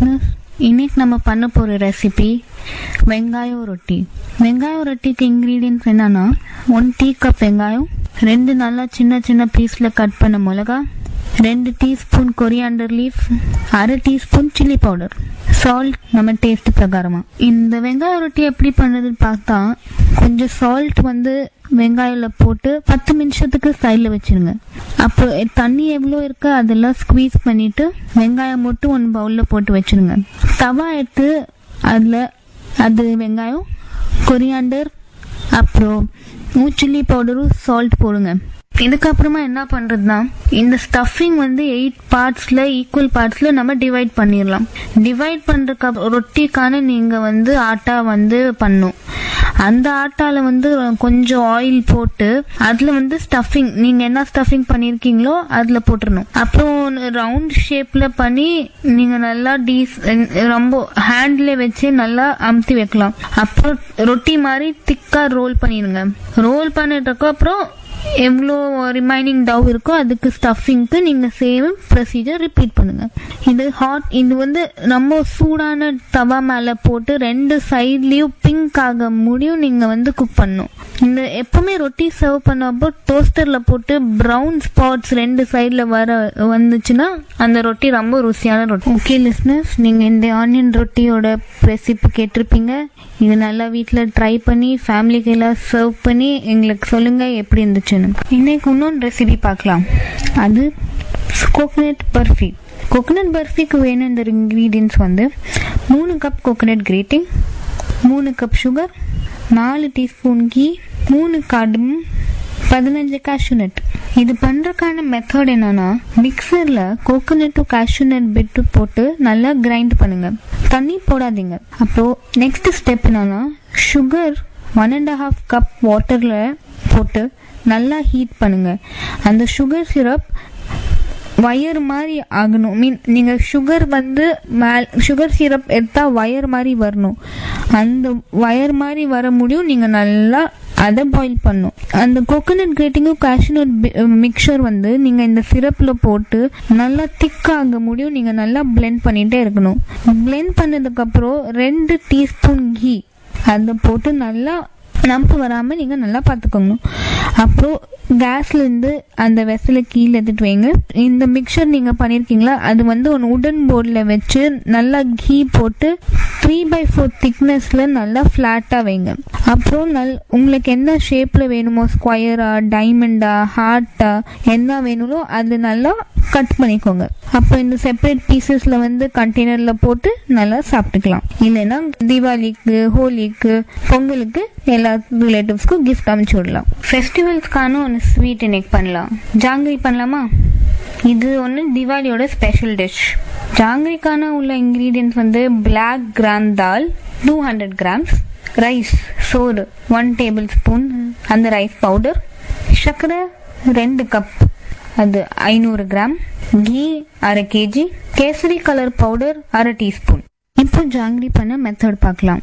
listeners இன்னைக்கு நம்ம பண்ண போகிற ரெசிபி வெங்காயம் ரொட்டி வெங்காயம் ரொட்டிக்கு இன்க்ரீடியன்ட்ஸ் என்னன்னா ஒன் டீ கப் வெங்காயம் ரெண்டு நல்லா சின்ன சின்ன பீஸில் கட் பண்ண மிளகா ரெண்டு டீஸ்பூன் கொரியாண்டர் லீஃப் அரை டீஸ்பூன் சில்லி பவுடர் சால்ட் நம்ம டேஸ்ட் பிரகாரமா இந்த வெங்காய ரொட்டி எப்படி பண்ணுறதுன்னு பார்த்தா கொஞ்சம் சால்ட் வந்து வெங்காயில போட்டு பத்து நிமிஷத்துக்கு சைடில் வச்சிருங்க அப்போ தண்ணி எவ்வளோ இருக்கோ அதெல்லாம் ஸ்குவீஸ் பண்ணிட்டு வெங்காயம் மட்டும் ஒன்று பவுலில் போட்டு வச்சிருங்க தவா எடுத்து அதில் அது வெங்காயம் கொரியாண்டர் அப்புறம் சில்லி பவுடரும் சால்ட் போடுங்க இதுக்கப்புறமா என்ன பண்ணுறதுனா இந்த ஸ்டஃபிங் வந்து எயிட் பார்ட்ஸில் ஈக்குவல் பார்ட்ஸில் நம்ம டிவைட் பண்ணிடலாம் டிவைட் பண்ணுறதுக்கு ரொட்டிக்கான நீங்கள் வந்து ஆட்டா வந்து பண்ணும் அந்த ஆட்டால வந்து கொஞ்சம் ஆயில் போட்டு அதில் வந்து ஸ்டஃபிங் நீங்கள் என்ன ஸ்டஃபிங் பண்ணியிருக்கீங்களோ அதில் போட்டுடணும் அப்புறம் ரவுண்ட் ஷேப்பில் பண்ணி நீங்கள் நல்லா டீஸ் ரொம்ப ஹேண்டில் வச்சு நல்லா அமுத்தி வைக்கலாம் அப்புறம் ரொட்டி மாதிரி திக்காக ரோல் பண்ணிடுங்க ரோல் பண்ணிட்டதுக்கு அப்புறம் எவ்வளோ ரிமைனிங் டவ் இருக்கோ அதுக்கு ஸ்டஃபிங்க்கு நீங்கள் சேம் ப்ரொசீஜர் ரிப்பீட் பண்ணுங்க இது ஹாட் இது வந்து ரொம்ப சூடான தவா மேலே போட்டு ரெண்டு சைட்லேயும் பிங்க் ஆக முடியும் நீங்கள் வந்து குக் பண்ணணும் இந்த எப்பவுமே ரொட்டி சர்வ் பண்ணப்போ டோஸ்டரில் போட்டு ப்ரௌன் ஸ்பாட்ஸ் ரெண்டு சைடில் வர வந்துச்சுன்னா அந்த ரொட்டி ரொம்ப ருசியான ரொட்டி ஓகே லிஸ்னஸ் நீங்கள் இந்த ஆனியன் ரொட்டியோட ரெசிபி கேட்டிருப்பீங்க இது நல்லா வீட்டில் ட்ரை பண்ணி ஃபேமிலிக்கு எல்லாம் சர்வ் பண்ணி எங்களுக்கு சொல்லுங்கள் எப்படி இருந்துச்சுன்னு இன்னைக்கு இன்னொன்று ரெசிபி பார்க்கலாம் அது கோகனட் பர்ஃபி கோகனட் பர்ஃபிக்கு வேணும் இந்த இன்க்ரீடியன்ஸ் வந்து மூணு கப் கோகனட் கிரேட்டிங் மூணு கப் சுகர் நாலு டீஸ்பூன் கீ மூணு காடும் பதினஞ்சு cashew nut இது பண்ணுறக்கான மெத்தட் என்னன்னா மிக்சரில் கோகோனட்டும் cashew nut பிட்டு போட்டு நல்லா கிரைண்ட் பண்ணுங்க தண்ணி போடாதீங்க அப்புறம் நெக்ஸ்ட் ஸ்டெப் என்னன்னா sugar one and half cup வாட்டரில் போட்டு நல்லா ஹீட் பண்ணுங்க அந்த சுகர் சிரப் வயர் மாதிரி ஆகணும் மீன் நீங்கள் சுகர் வந்து மேல் சுகர் சிரப் எடுத்தால் வயர் மாதிரி வரணும் அந்த வயர் மாதிரி வர முடியும் நீங்கள் நல்லா அதை பாயில் பண்ணும் அந்த கோகோனட் கிரேட்டிங்கும் கேஷ்யூநட் மிக்சர் வந்து நீங்கள் இந்த சிரப்பில் போட்டு நல்லா திக் ஆக முடியும் நீங்கள் நல்லா பிளெண்ட் பண்ணிகிட்டே இருக்கணும் பிளெண்ட் பண்ணதுக்கப்புறம் ரெண்டு டீஸ்பூன் கீ அதை போட்டு நல்லா நம்பு வராமல் நீங்கள் நல்லா பார்த்துக்கணும் அப்புறம் கேஸ்லேருந்து அந்த வெசலை கீழே எடுத்துட்டு வைங்க இந்த மிக்சர் நீங்கள் பண்ணியிருக்கீங்களா அது வந்து ஒன்று உடன் போர்டில் வச்சு நல்லா கீ போட்டு த்ரீ பை ஃபோர் திக்னஸில் நல்லா ஃப்ளாட்டாக வைங்க அப்புறம் நல் உங்களுக்கு என்ன ஷேப்பில் வேணுமோ ஸ்கொயரா டைமண்டா ஹார்ட்டா என்ன வேணுமோ அது நல்லா கட் பண்ணிக்கோங்க அப்போ இந்த செப்பரேட் பீசஸில் வந்து கண்டெய்னரில் போட்டு நல்லா சாப்பிட்டுக்கலாம் இல்லைன்னா தீபாவளிக்கு ஹோலிக்கு பொங்கலுக்கு எல்லா ரிலேட்டிவ்ஸ்க்கும் கிஃப்ட் அனுப்பிச்சு விடலாம் ஃபெஸ்டிவல்ஸ்க்கான ஒன்று ஸ்வீட் இன்னைக்கு பண்ணலாம் ஜாங்கிரி பண்ணலாமா இது ஒன்று தீபாவளியோட ஸ்பெஷல் டிஷ் ஜாங்கிரிக்கான உள்ள இன்க்ரீடியன்ஸ் வந்து black gram dal two hundred grams rice சோறு ஒன் டேபிள் ஸ்பூன் அந்த ரைஸ் பவுடர் சர்க்கரை ரெண்டு கப் அது ஐநூறு கிராம் கீ அரை கேஜி கேசரி கலர் பவுடர் அரை டீஸ்பூன் இப்போ ஜாங்கிரி பண்ண மெத்தட் பார்க்கலாம்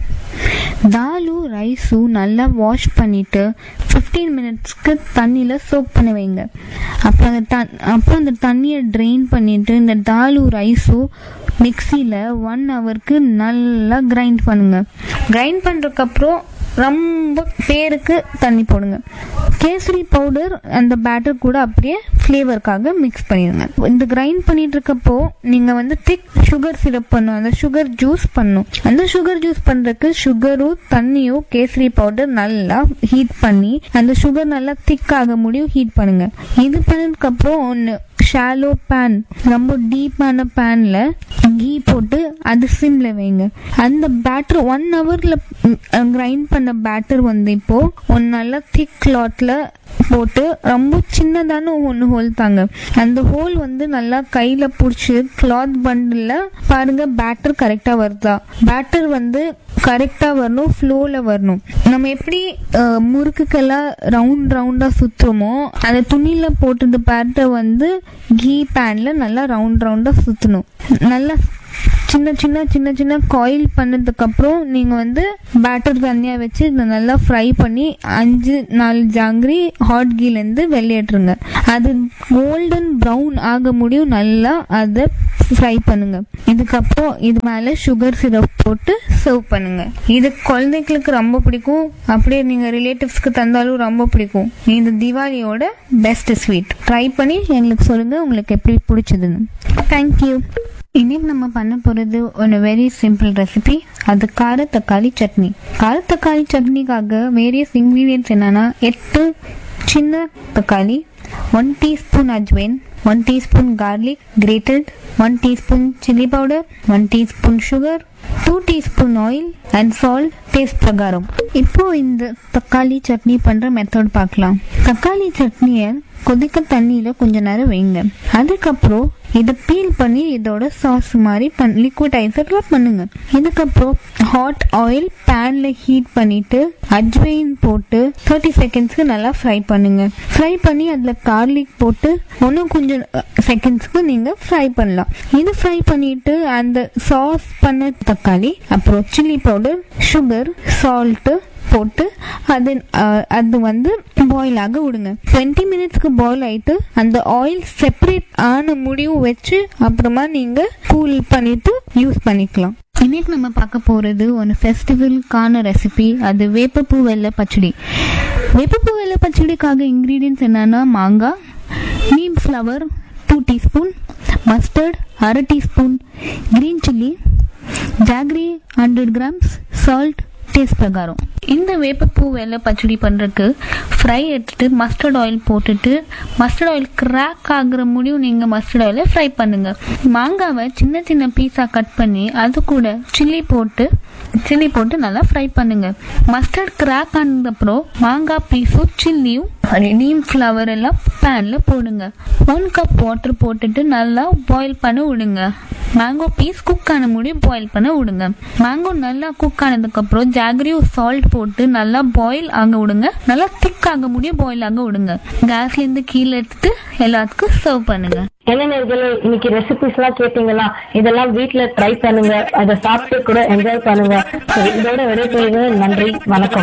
தாலும் ரைஸும் நல்லா வாஷ் பண்ணிட்டு ஃபிஃப்டீன் மினிட்ஸ்க்கு தண்ணியில் சோக் பண்ண வைங்க அப்புறம் அந்த தண் அப்புறம் அந்த தண்ணியை ட்ரெயின் பண்ணிட்டு இந்த தாலும் ரைஸும் மிக்சியில் ஒன் ஹவருக்கு நல்லா கிரைண்ட் பண்ணுங்க கிரைண்ட் பண்ணுறதுக்கப்புறம் ரொம்ப பேருக்கு தண்ணி போடுங்க கேசரி பவுடர் அந்த பேட்டர் கூட அப்படியே ஃப்ளேவருக்காக மிக்ஸ் பண்ணிடுங்க இந்த கிரைண்ட் பண்ணிட்டு இருக்கப்போ நீங்கள் வந்து திக் சுகர் சிரப் பண்ணும் அந்த சுகர் ஜூஸ் பண்ணும் அந்த சுகர் ஜூஸ் பண்ணுறதுக்கு சுகரும் தண்ணியும் கேசரி பவுடர் நல்லா ஹீட் பண்ணி அந்த சுகர் நல்லா திக் ஆக முடியும் ஹீட் பண்ணுங்க இது பண்ணதுக்கப்புறம் ஒன்று ஷாலோ பேன் ரொம்ப டீப்பான பேனில் கீ போட்டு அது சிம்ல வைங்க அந்த பேட்டர் ஒன் ஹவரில் கிரைண்ட் பண்ண பேட்டர் வந்து இப்போ ஒன்று நல்லா திக் கிளாத்தில் போட்டு ரொம்ப சின்னதான ஒன்று ஹோல் தாங்க அந்த ஹோல் வந்து நல்லா கையில் பிடிச்சி கிளாத் பண்டில் பாருங்க பேட்டர் கரெக்டாக வருதா பேட்டர் வந்து கரெக்டாக வரணும் ஃப்ளோவில் வரணும் நம்ம எப்படி அஹ், முறுக்குக்கெல்லாம் ரவுண்ட் ரவுண்டாக சுற்றுறோமோ அந்த துணியில் போட்டிருந்த பேட்டர் வந்து கீ பேனில் நல்லா ரவுண்ட் ரவுண்டாக சுற்றணும் நல்லா சின்ன சின்ன சின்ன சின்ன காயில் பண்ணதுக்கு அப்புறம் நீங்க வந்து பேட்டர் தனியா வச்சு இதை நல்லா ஃப்ரை பண்ணி அஞ்சு நாலு ஜாங்கிரி ஹாட் கீல இருந்து வெளியேற்றுங்க அது கோல்டன் ப்ரௌன் ஆக முடியும் நல்லா அதை ஃப்ரை பண்ணுங்க இதுக்கப்புறம் இது மேல சுகர் சிரப் போட்டு சர்வ் பண்ணுங்க இது குழந்தைகளுக்கு ரொம்ப பிடிக்கும் அப்படியே நீங்க ரிலேட்டிவ்ஸ்க்கு தந்தாலும் ரொம்ப பிடிக்கும் இது தீபாவளியோட பெஸ்ட் ஸ்வீட் ட்ரை பண்ணி எங்களுக்கு சொல்லுங்க உங்களுக்கு எப்படி பிடிச்சதுன்னு தேங்க்யூ இன்னைக்கு நம்ம பண்ண போகிறது ஒரு வெரி சிம்பிள் ரெசிபி அது கார தக்காளி சட்னி கார தக்காளி சட்னிக்காக வேரியஸ் இன்க்ரீடியன்ஸ் என்னன்னா எட்டு சின்ன தக்காளி one teaspoon ajwain one teaspoon garlic grated one teaspoon chilli powder one teaspoon sugar two teaspoon oil and salt taste பிரகாரம் இப்போ இந்த தக்காளி சட்னி பண்ற மெத்தட் பார்க்கலாம் தக்காளி சட்னியை கொதிக்க தண்ணியில கொஞ்ச நேரம் வைங்க அதுக்கப்புறம் இதை பீல் பண்ணி இதோட சாஸ் மாதிரி பண் லிக்விடைசர்ல பண்ணுங்க இதுக்கப்புறம் ஹாட் ஆயில் பேன்ல ஹீட் பண்ணிட்டு அஜ்வைன் போட்டு தேர்ட்டி செகண்ட்ஸ்க்கு நல்லா ஃப்ரை பண்ணுங்க ஃப்ரை பண்ணி அதில் கார்லிக் போட்டு இன்னும் கொஞ்சம் செகண்ட்ஸ்க்கு நீங்க ஃப்ரை பண்ணலாம் இது ஃப்ரை பண்ணிட்டு அந்த சாஸ் பண்ண தக்காளி அப்புறம் சில்லி பவுடர் சுகர் சால்ட்டு போட்டு அது அஹ், அது வந்து பாயில் ஆக விடுங்க டுவெண்ட்டி மினிட்ஸ்க்கு பாயில் ஆயிட்டு அந்த ஆயில் செப்பரேட் ஆன முடிவு வச்சு அப்புறமா நீங்க கூல் பண்ணிட்டு யூஸ் பண்ணிக்கலாம் இன்னைக்கு நம்ம பார்க்க போறது ஒரு ஃபெஸ்டிவலுக்கான ரெசிபி அது வேப்பப்பூ வெள்ளை பச்சடி வேப்பப்பூ வெள்ளை பச்சடிக்காக இன்க்ரீடியன்ஸ் என்னன்னா மாங்காய் neem flower two teaspoon mustard அரை teaspoon green chilli jaggery hundred grams salt taste பிரகாரம் இந்த வேப்பப்பூ வெள்ளை பச்சடி பண்ணுறதுக்கு ஃப்ரை எடுத்துட்டு மஸ்டர்ட் ஆயில் போட்டுட்டு மஸ்டர்ட் ஆயில் கிராக் ஆகுற முடியும் நீங்கள் மஸ்டர்ட் ஆயிலை ஃப்ரை பண்ணுங்க மாங்காவை சின்ன சின்ன பீஸாக கட் பண்ணி அது கூட சில்லி போட்டு சில்லி போட்டு நல்லா ஃப்ரை பண்ணுங்க மஸ்டர்ட் கிராக் ஆனதுக்கப்புறம் மாங்காய் பீஸும் சில்லியும் நீம் ஃப்ளவர் எல்லாம் பேனில் போடுங்க ஒன் கப் வாட்டர் போட்டுட்டு நல்லா பாயில் பண்ண விடுங்க மேங்கோ பீஸ் குக் ஆன முடியும் பாயில் பண்ண விடுங்க மேங்கோ நல்லா குக் ஆனதுக்கப்புறம் ஜாகரியும் சால்ட் போட்டு நல்லா பாயில் ஆக விடுங்க நல்லா திக் ஆக முடியும் பாயில் ஆக விடுங்க கேஸ்லேருந்து கீழே எடுத்துட்டு எல்லாத்துக்கும் சர்வ் பண்ணுங்க என்ன நேர்களே இன்னைக்கு ரெசிபிஸ் எல்லாம் கேட்டீங்களா இதெல்லாம் வீட்ல ட்ரை பண்ணுங்க அதை சாப்பிட்டு கூட என்ஜாய் பண்ணுங்க So, இதோட விடைபெறுவது நன்றி வணக்கம்